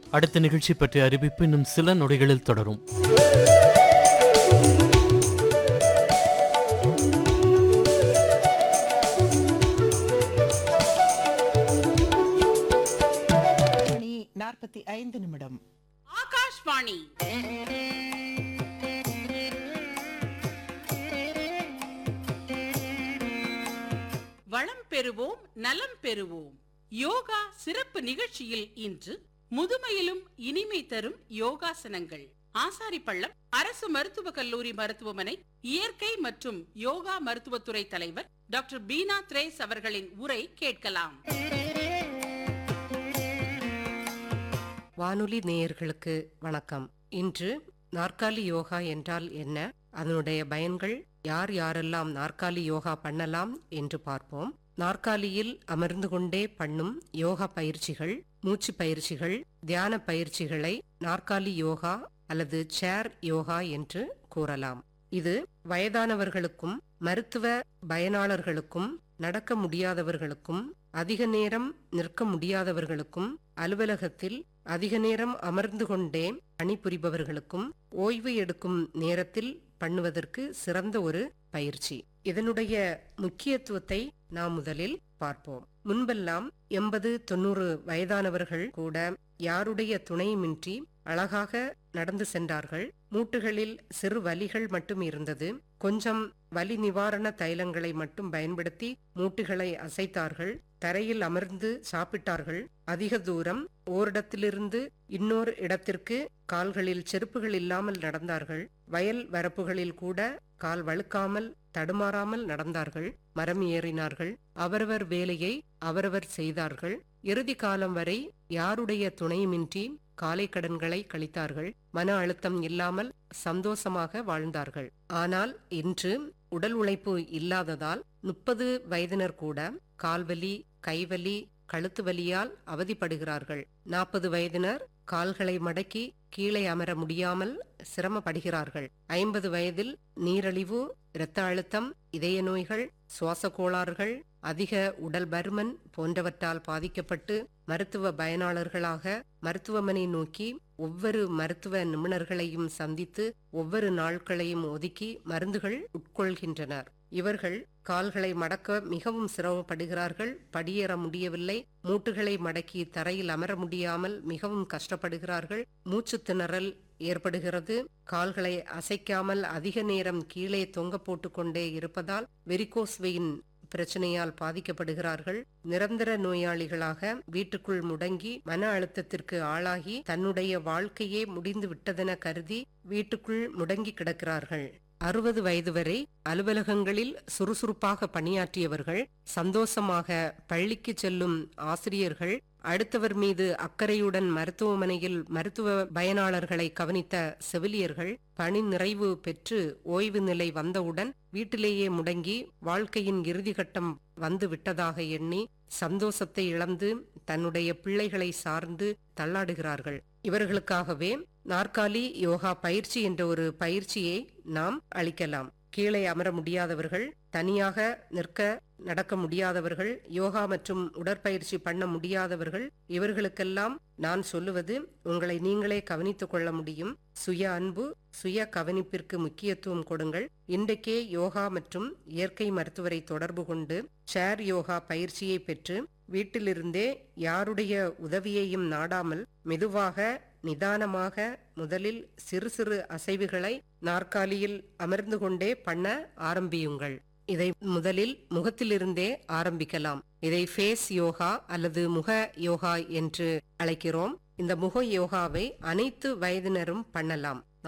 அடுத்த நிகழ்ச்சி பற்றிய அறிவிப்பு இன்னும் சில நொடிகளில் தொடரும் மணி நாற்பத்தி ஐந்து நிமிடம் ஆகாஷ்வாணி வளம் பெறுவோம் நலம் பெறுவோம் யோகா சிறப்பு நிகழ்ச்சியில் இன்று முதுமையிலும் இனிமை தரும் யோகாசனங்கள் ஆசாரிப்பள்ளம் அரசு மருத்துவக் கல்லூரி மருத்துவமனை இயற்கை மற்றும் யோகா மருத்துவத்துறை தலைவர் டாக்டர் பீனா த்ரேஸ் அவர்களின் உரை கேட்கலாம் வானொலி நேயர்களுக்கு வணக்கம் இன்று நாற்காலி யோகா என்றால் என்ன அதனுடைய பயன்கள் யார் யாரெல்லாம் நாற்காலி யோகா பண்ணலாம் என்று பார்ப்போம் நாற்காலியில் அமர்ந்து கொண்டே பண்ணும் யோகா பயிற்சிகள் மூச்சு பயிற்சிகள் தியான பயிற்சிகளை நாற்காலி யோகா அல்லது சேர் யோகா என்று கூறலாம் இது வயதானவர்களுக்கும் மருத்துவ பயனாளர்களுக்கும் நடக்க முடியாதவர்களுக்கும் அதிக நேரம் நிற்க முடியாதவர்களுக்கும் அலுவலகத்தில் அதிக நேரம் அமர்ந்து கொண்டே பணிபுரிபவர்களுக்கும் ஓய்வு எடுக்கும் நேரத்தில் பண்ணுவதற்கு சிறந்த ஒரு பயிற்சி இதனுடைய முக்கியத்துவத்தை நாம் முதலில் பார்ப்போம் முன்பெல்லாம் எண்பது தொண்ணூறு வயதானவர்கள் கூட யாருடைய துணையுமின்றி அழகாக நடந்து சென்றார்கள் மூட்டுகளில் சிறு வலிகள் மட்டும் இருந்தது கொஞ்சம் வலி நிவாரண தைலங்களை மட்டும் பயன்படுத்தி மூட்டுகளை அசைத்தார்கள் தரையில் அமர்ந்து சாப்பிட்டார்கள் அதிக தூரம் ஓரிடத்திலிருந்து இன்னொரு இடத்திற்கு கால்களில் செருப்புகள் இல்லாமல் நடந்தார்கள் வயல் வரப்புகளில் கூட கால் வழுக்காமல் தடுமாறாமல் நடந்தார்கள் மரம் ஏறினார்கள் அவரவர் வேலையை அவரவர் செய்தார்கள் இறுதி காலம் வரை யாருடைய துணையுமின்றி காலை கடன்களை கழித்தார்கள் மன அழுத்தம் இல்லாமல் சந்தோஷமாக வாழ்ந்தார்கள் ஆனால் இன்று உடல் உழைப்பு இல்லாததால் முப்பது வயதினர் கூட கால்வலி கைவலி கழுத்து வலியால் அவதிப்படுகிறார்கள் நாற்பது வயதினர் கால்களை மடக்கி கீழே அமர முடியாமல் சிரமப்படுகிறார்கள் ஐம்பது வயதில் நீரழிவு இரத்த அழுத்தம் இதய நோய்கள் சுவாச கோளாறுகள் அதிக உடல் பருமன் போன்றவற்றால் பாதிக்கப்பட்டு மருத்துவ பயனாளர்களாக மருத்துவமனை நோக்கி ஒவ்வொரு மருத்துவ நிபுணர்களையும் சந்தித்து ஒவ்வொரு நாட்களையும் ஒதுக்கி மருந்துகள் உட்கொள்கின்றனர் இவர்கள் கால்களை மடக்க மிகவும் சிரமப்படுகிறார்கள் படியேற முடியவில்லை மூட்டுகளை மடக்கி தரையில் அமர முடியாமல் மிகவும் கஷ்டப்படுகிறார்கள் மூச்சு திணறல் ஏற்படுகிறது கால்களை அசைக்காமல் அதிக நேரம் கீழே தொங்க போட்டுக்கொண்டே இருப்பதால் வெரிகோஸ் வெயின் பிரச்சனையால் பாதிக்கப்படுகிறார்கள் நிரந்தர நோயாளிகளாக வீட்டுக்குள் முடங்கி மன அழுத்தத்திற்கு ஆளாகி தன்னுடைய வாழ்க்கையே முடிந்து விட்டதென கருதி வீட்டுக்குள் முடங்கி கிடக்கிறார்கள் அறுபது வயது வரை அலுவலகங்களில் சுறுசுறுப்பாக பணியாற்றியவர்கள் சந்தோஷமாக பள்ளிக்கு செல்லும் ஆசிரியர்கள் அடுத்தவர் மீது அக்கறையுடன் மருத்துவமனையில் மருத்துவ பயனாளர்களை கவனித்த செவிலியர்கள் பணி நிறைவு பெற்று ஓய்வு நிலை வந்தவுடன் வீட்டிலேயே முடங்கி வாழ்க்கையின் இறுதிக்கட்டம் வந்து விட்டதாக எண்ணி சந்தோஷத்தை இழந்து தன்னுடைய பிள்ளைகளை சார்ந்து தள்ளாடுகிறார்கள் இவர்களுக்காகவே நாற்காலி யோகா பயிற்சி என்ற ஒரு பயிற்சியை நாம் அளிக்கலாம் கீழே அமர முடியாதவர்கள் தனியாக நிற்க நடக்க முடியாதவர்கள் யோகா மற்றும் உடற்பயிற்சி பண்ண முடியாதவர்கள் இவர்களுக்கெல்லாம் நான் சொல்லுவது உங்களை நீங்களே கவனித்துக் கொள்ள முடியும் சுய அன்பு சுய கவனிப்பிற்கு முக்கியத்துவம் கொடுங்கள் இன்றைக்கே யோகா மற்றும் இயற்கை மருத்துவரை தொடர்பு கொண்டு ஷேர் யோகா பயிற்சியை பெற்று வீட்டிலிருந்தே யாருடைய உதவியையும் நாடாமல் மெதுவாக நிதானமாக முதலில் சிறு சிறு அசைவுகளை நாற்காலியில் அமர்ந்து கொண்டே பண்ண ஆரம்பியுங்கள் இதை முதலில் முகத்திலிருந்தே ஆரம்பிக்கலாம் இதை ஃபேஸ் யோகா அல்லது முக யோகா என்று அழைக்கிறோம் இந்த முக யோகாவை அனைத்து வயதினரும் பண்ணலாம்